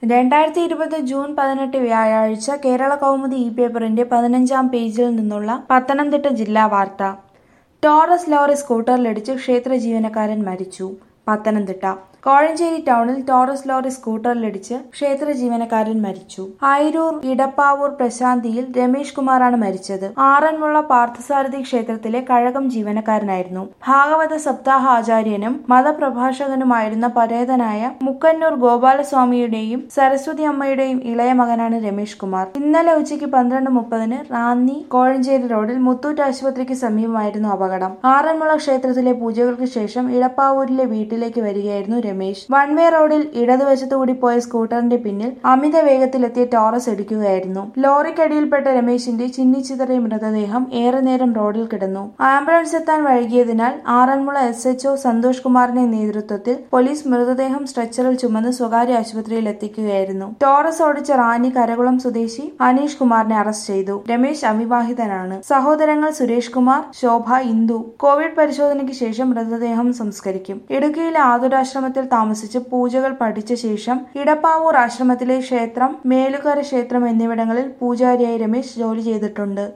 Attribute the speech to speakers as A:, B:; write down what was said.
A: രണ്ടായിരത്തി ഇരുപത് ജൂൺ പതിനെട്ട് വ്യാഴാഴ്ച കേരള കൗമുദി ഇ പേപ്പറിന്റെ പതിനഞ്ചാം പേജിൽ നിന്നുള്ള പത്തനംതിട്ട ജില്ലാ വാർത്ത ടോറസ് ലോറി സ്കൂട്ടറിലിടിച്ച് ക്ഷേത്ര ജീവനക്കാരൻ മരിച്ചു പത്തനംതിട്ട കോഴഞ്ചേരി ടൗണിൽ ടോറസ് ലോറി സ്കൂട്ടറിലിടിച്ച് ക്ഷേത്ര ജീവനക്കാരൻ മരിച്ചു ആയിരൂർ ഇടപ്പാവൂർ പ്രശാന്തിയിൽ രമേഷ് കുമാറാണ് മരിച്ചത് ആറന്മുള പാർത്ഥസാരഥി ക്ഷേത്രത്തിലെ കഴകം ജീവനക്കാരനായിരുന്നു ഭാഗവത സപ്താഹ ആചാര്യനും മതപ്രഭാഷകനുമായിരുന്ന പരേതനായ മുക്കന്നൂർ ഗോപാലസ്വാമിയുടെയും സരസ്വതി അമ്മയുടെയും ഇളയ മകനാണ് രമേഷ് കുമാർ ഇന്നലെ ഉച്ചയ്ക്ക് പന്ത്രണ്ട് മുപ്പതിന് റാന്നി കോഴഞ്ചേരി റോഡിൽ മുത്തൂറ്റ് ആശുപത്രിക്ക് സമീപമായിരുന്നു അപകടം ആറന്മുള ക്ഷേത്രത്തിലെ പൂജകൾക്ക് ശേഷം ഇടപ്പാവൂരിലെ വീട്ടിലേക്ക് വരികയായിരുന്നു രമേശ് വൺ വേ റോഡിൽ ഇടതുവശത്തുകൂടി പോയ സ്കൂട്ടറിന്റെ പിന്നിൽ അമിത വേഗത്തിലെത്തിയ ടോറസ് ഇടിക്കുകയായിരുന്നു ലോറിക്കടിയിൽപ്പെട്ട രമേശിന്റെ ചിന്നിച്ചിതറിയ മൃതദേഹം ഏറെ നേരം റോഡിൽ കിടന്നു ആംബുലൻസ് എത്താൻ വൈകിയതിനാൽ ആറന്മുള എസ് എച്ച്ഒ സന്തോഷ് കുമാറിന്റെ നേതൃത്വത്തിൽ പോലീസ് മൃതദേഹം സ്ട്രെച്ചറിൽ ചുമന്ന് സ്വകാര്യ ആശുപത്രിയിൽ എത്തിക്കുകയായിരുന്നു ടോറസ് ഓടിച്ച റാന്നി കരകുളം സ്വദേശി അനീഷ് കുമാറിനെ അറസ്റ്റ് ചെയ്തു രമേശ് അവിവാഹിതനാണ് സഹോദരങ്ങൾ സുരേഷ് കുമാർ ശോഭ ഇന്ദു കോവിഡ് പരിശോധനയ്ക്ക് ശേഷം മൃതദേഹം സംസ്കരിക്കും ഇടുക്കിയിലെ ആതുരാശ്രമത്തിൽ താമസിച്ച് പൂജകൾ പഠിച്ച ശേഷം ഇടപ്പാവൂർ ആശ്രമത്തിലെ ക്ഷേത്രം മേലുകര ക്ഷേത്രം എന്നിവിടങ്ങളിൽ പൂജാരിയായി രമേശ് ജോലി ചെയ്തിട്ടുണ്ട്